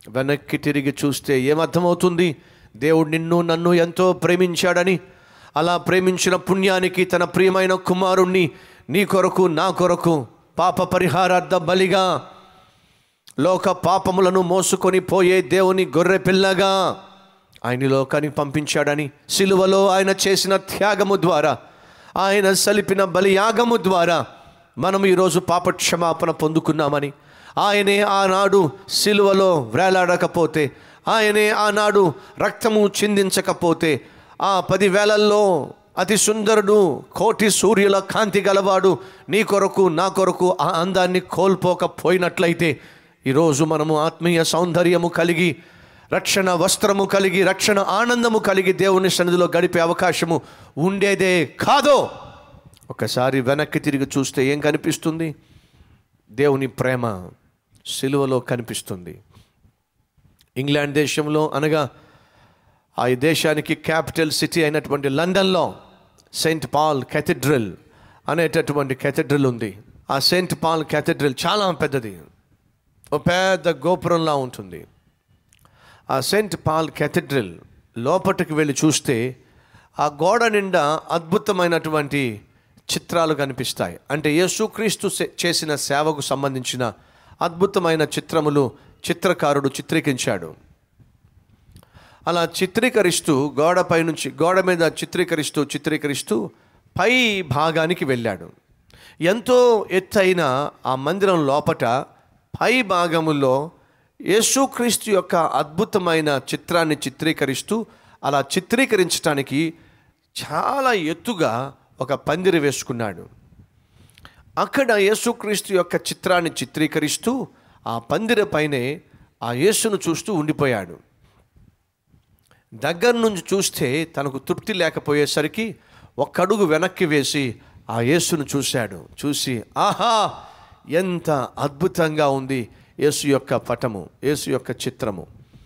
వెనక్కి తిరిగి చూస్తే ఏమర్థమవుతుంది దేవుడు నిన్ను నన్ను ఎంతో ప్రేమించాడని అలా ప్రేమించిన పుణ్యానికి తన ప్రియమైన కుమారుణ్ణి నీ కొరకు నా కొరకు పాప పరిహారార్థ బలిగా లోక పాపములను మోసుకొని పోయే దేవుని గొర్రె పిల్లగా ఆయన ఈ లోకానికి పంపించాడని సిలువలో ఆయన చేసిన త్యాగము ద్వారా ఆయన సలిపిన బలియాగము ద్వారా మనం ఈరోజు పాప క్షమాపణ పొందుకున్నామని ఆయనే ఆనాడు సిలువలో వేలాడకపోతే ఆయనే ఆనాడు రక్తము చిందించకపోతే ఆ పది వేలల్లో అతి సుందరుడు కోటి సూర్యుల కాంతి గలవాడు నీ కొరకు నా కొరకు ఆ అందాన్ని కోల్పోకపోయినట్లయితే ఈరోజు మనము ఆత్మీయ సౌందర్యము కలిగి రక్షణ వస్త్రము కలిగి రక్షణ ఆనందము కలిగి దేవుని సన్నిధిలో గడిపే అవకాశము ఉండేదే కాదో ఒకసారి వెనక్కి తిరిగి చూస్తే ఏం కనిపిస్తుంది దేవుని ప్రేమ సిలువలో కనిపిస్తుంది ఇంగ్లాండ్ దేశంలో అనగా ఆ దేశానికి క్యాపిటల్ సిటీ అయినటువంటి లండన్లో సెయింట్ పాల్ కెథడ్రల్ అనేటటువంటి కెథడ్రల్ ఉంది ఆ సెయింట్ పాల్ కెథడ్రల్ చాలా పెద్దది ఒక పెద్ద గోపురంలా ఉంటుంది ఆ సెయింట్ పాల్ కెథడ్రల్ లోపటికి వెళ్ళి చూస్తే ఆ గోడ నిండా అద్భుతమైనటువంటి చిత్రాలు కనిపిస్తాయి అంటే యేసుక్రీస్తు సే- చేసిన సేవకు సంబంధించిన అద్భుతమైన చిత్రములు చిత్రకారుడు చిత్రీకరించాడు అలా చిత్రీకరిస్తూ గోడపై నుంచి గోడ మీద చిత్రీకరిస్తూ చిత్రీకరిస్తూ పై భాగానికి వెళ్ళాడు ఎంతో ఎత్తైన ఆ మందిరం లోపట పై భాగములో యేసుక్రీస్తు యొక్క అద్భుతమైన చిత్రాన్ని చిత్రీకరిస్తూ అలా చిత్రీకరించడానికి చాలా ఎత్తుగా ఒక పందిరి వేసుకున్నాడు అక్కడ యేసుక్రీస్తు యొక్క చిత్రాన్ని చిత్రీకరిస్తూ ఆ పందిర పైనే ఆ యేసును చూస్తూ ఉండిపోయాడు దగ్గర నుంచి చూస్తే తనకు తృప్తి లేకపోయేసరికి ఒక్క అడుగు వెనక్కి వేసి ఆ యేసును చూశాడు చూసి ఆహా ఎంత అద్భుతంగా ఉంది యేసు యొక్క పటము యేసు యొక్క చిత్రము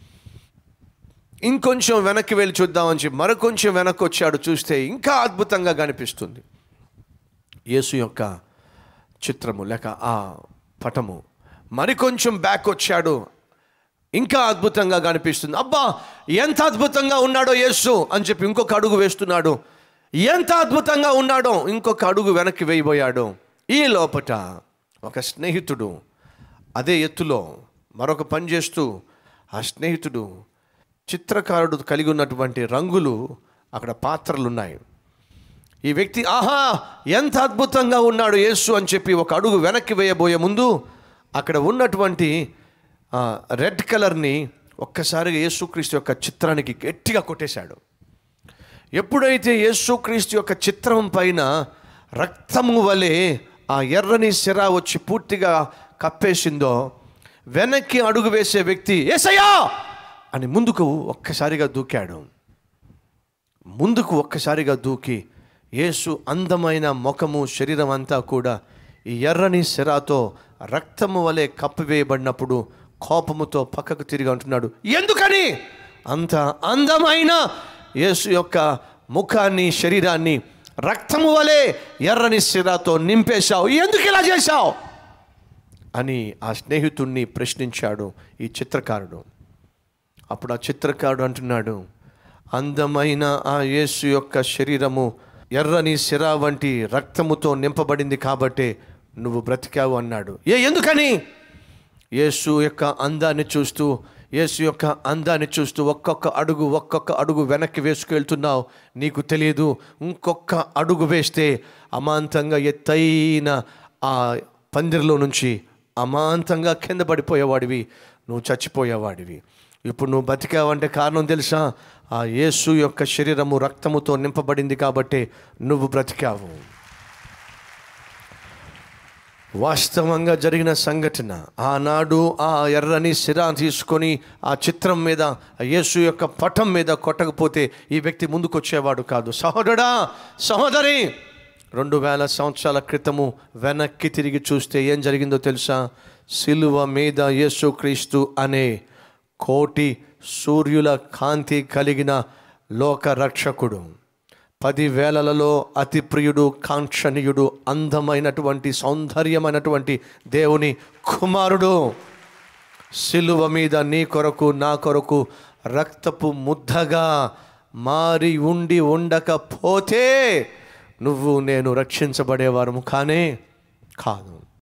ఇంకొంచెం వెనక్కి వెళ్ళి చూద్దామని చెప్పి మరికొంచెం వెనక్కి వచ్చాడు చూస్తే ఇంకా అద్భుతంగా కనిపిస్తుంది యేసు యొక్క చిత్రము లేక ఆ పటము మరికొంచెం బ్యాక్ వచ్చాడు ఇంకా అద్భుతంగా కనిపిస్తుంది అబ్బా ఎంత అద్భుతంగా ఉన్నాడో యేసు అని చెప్పి ఇంకొక అడుగు వేస్తున్నాడు ఎంత అద్భుతంగా ఉన్నాడో ఇంకొక అడుగు వెనక్కి వేయబోయాడు ఈ లోపట ఒక స్నేహితుడు అదే ఎత్తులో మరొక పని చేస్తూ ఆ స్నేహితుడు చిత్రకారుడు కలిగి ఉన్నటువంటి రంగులు అక్కడ పాత్రలు ఉన్నాయి ఈ వ్యక్తి ఆహా ఎంత అద్భుతంగా ఉన్నాడు యేసు అని చెప్పి ఒక అడుగు వెనక్కి వేయబోయే ముందు అక్కడ ఉన్నటువంటి ఆ, రెడ్ కలర్ని ఒక్కసారిగా యేసుక్రీస్తు యొక్క చిత్రానికి గట్టిగా కొట్టేశాడు ఎప్పుడైతే యేసుక్రీస్తు యొక్క చిత్రం పైన రక్తము వలె ఆ ఎర్రని సిర వచ్చి పూర్తిగా కప్పేసిందో వెనక్కి అడుగు వేసే వ్యక్తి ఏసయ్యా అని ముందుకు ఒక్కసారిగా దూకాడు ముందుకు ఒక్కసారిగా దూకి యేసు అందమైన ముఖము శరీరం అంతా కూడా ఈ ఎర్రని సిరాతో రక్తము వలె కప్పివేయబడినప్పుడు కోపముతో పక్కకు తిరిగి అంటున్నాడు ఎందుకని అంత అందమైన యేసు యొక్క ముఖాన్ని శరీరాన్ని రక్తము వలె ఎర్రని సిరాతో నింపేశావు ఎందుకు ఇలా చేశావు అని ఆ స్నేహితుణ్ణి ప్రశ్నించాడు ఈ చిత్రకారుడు అప్పుడు ఆ చిత్రకారుడు అంటున్నాడు అందమైన ఆ యేసు యొక్క శరీరము ఎర్రని సిర వంటి రక్తముతో నింపబడింది కాబట్టే నువ్వు బ్రతికావు అన్నాడు ఏ ఎందుకని యేసు యొక్క అందాన్ని చూస్తూ యేసు యొక్క అందాన్ని చూస్తూ ఒక్కొక్క అడుగు ఒక్కొక్క అడుగు వెనక్కి వేసుకెళ్తున్నావు నీకు తెలియదు ఇంకొక అడుగు వేస్తే అమాంతంగా ఎత్తైన ఆ పందిరిలో నుంచి అమాంతంగా కింద పడిపోయేవాడివి నువ్వు చచ్చిపోయేవాడివి ఇప్పుడు నువ్వు బతికావంటే కారణం తెలుసా ఆ యేసు యొక్క శరీరము రక్తముతో నింపబడింది కాబట్టి నువ్వు బ్రతికావు వాస్తవంగా జరిగిన సంఘటన ఆనాడు ఆ ఎర్రని సిరా తీసుకొని ఆ చిత్రం మీద ఆ యేసు యొక్క పటం మీద కొట్టకపోతే ఈ వ్యక్తి ముందుకు వచ్చేవాడు కాదు సహోదరా సహోదరి రెండు వేల సంవత్సరాల క్రితము వెనక్కి తిరిగి చూస్తే ఏం జరిగిందో తెలుసా సిలువ మీద యేసుక్రీస్తు అనే కోటి సూర్యుల కాంతి కలిగిన లోక రక్షకుడు పదివేలలో అతి ప్రియుడు కాంక్షణీయుడు అందమైనటువంటి సౌందర్యమైనటువంటి దేవుని కుమారుడు సిలువ మీద నీ కొరకు నా కొరకు రక్తపు ముద్దగా మారి ఉండి ఉండకపోతే నువ్వు నేను రక్షించబడేవారము కానే కాదు